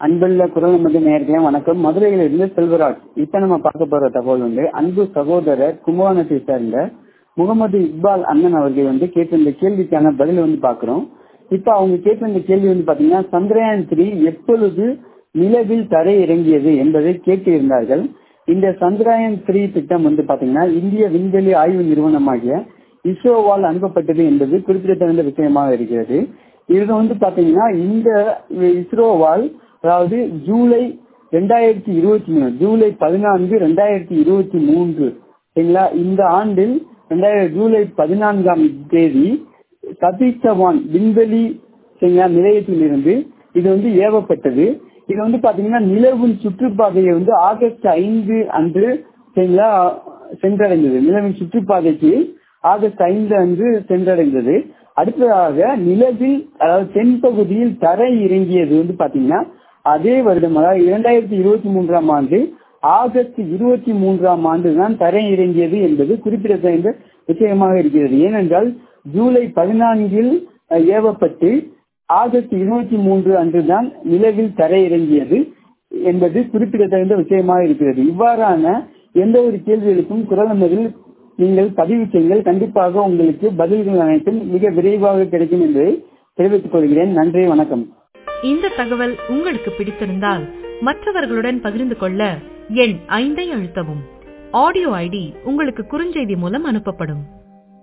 அன்புள்ள குரல் நமது நேர்களே வணக்கம் மதுரையில இருந்து செல்வராஜ் இப்ப நம்ம பார்க்க போற தகவல் வந்து அன்பு சகோதரர் கும்பகோணத்தை சேர்ந்த முகமது இக்பால் அண்ணன் அவர்கள் வந்து கேட்டிருந்த கேள்விக்கான பதில் வந்து பாக்குறோம் இப்ப அவங்க கேட்டிருந்த கேள்வி வந்து பாத்தீங்கன்னா சந்திரயான் த்ரீ எப்பொழுது நிலவில் தரை இறங்கியது என்பதை கேட்டு இருந்தார்கள் இந்த சந்திரயான் த்ரீ திட்டம் வந்து பாத்தீங்கன்னா இந்திய விண்வெளி ஆய்வு நிறுவனமாகிய இஸ்ரோவால் அனுப்பப்பட்டது என்பது குறிப்பிடத்தகுந்த விஷயமாக இருக்கிறது இது வந்து பாத்தீங்கன்னா இந்த இஸ்ரோவால் அதாவது ஜூலை ரெண்டாயிரத்தி இருபத்தி மூணு ஜூலை பதினான்கு ரெண்டாயிரத்தி இருபத்தி மூன்று சரிங்களா இந்த ஆண்டில் ரெண்டாயிரம் ஜூலை பதினான்காம் தேதி சதீஷ் சவான் விண்வெளி சரிங்களா நிலையத்தில் இருந்து இது வந்து ஏவப்பட்டது இது வந்து பாத்தீங்கன்னா நிலவின் சுற்றுப்பாதையை வந்து ஆகஸ்ட் ஐந்து அன்று சரிங்களா சென்றடைந்தது நிலவின் சுற்றுப்பாதைக்கு ஆகஸ்ட் ஐந்து அன்று சென்றடைந்தது அடுத்ததாக நிலவில் அதாவது தென்பகுதியில் தரை இறங்கியது வந்து பாத்தீங்கன்னா அதே வருடம் அதாவது இரண்டாயிரத்தி இருபத்தி மூன்றாம் ஆண்டு ஆகஸ்ட் இருபத்தி மூன்றாம் ஆண்டு தான் தரை இறங்கியது என்பது குறிப்பிடத்தகுந்த விஷயமாக இருக்கிறது ஏனென்றால் ஜூலை பதினான்கில் ஏவப்பட்டு ஆகஸ்ட் இருபத்தி மூன்று அன்றுதான் நிலவில் தரை இறங்கியது என்பது குறிப்பிடத்தகுந்த விஷயமாக இருக்கிறது இவ்வாறான எந்த ஒரு கேள்விகளுக்கும் குரலமையில் நீங்கள் பதிவு செய்யுங்கள் கண்டிப்பாக உங்களுக்கு பதில்கள் அனைத்தும் மிக விரைவாக கிடைக்கும் என்பதை தெரிவித்துக் கொள்கிறேன் நன்றி வணக்கம் இந்த தகவல் உங்களுக்கு பிடித்திருந்தால் மற்றவர்களுடன் பகிர்ந்து கொள்ள எண் ஐந்தை அழுத்தவும் ஆடியோ ஐடி உங்களுக்கு குறுஞ்செய்தி மூலம் அனுப்பப்படும்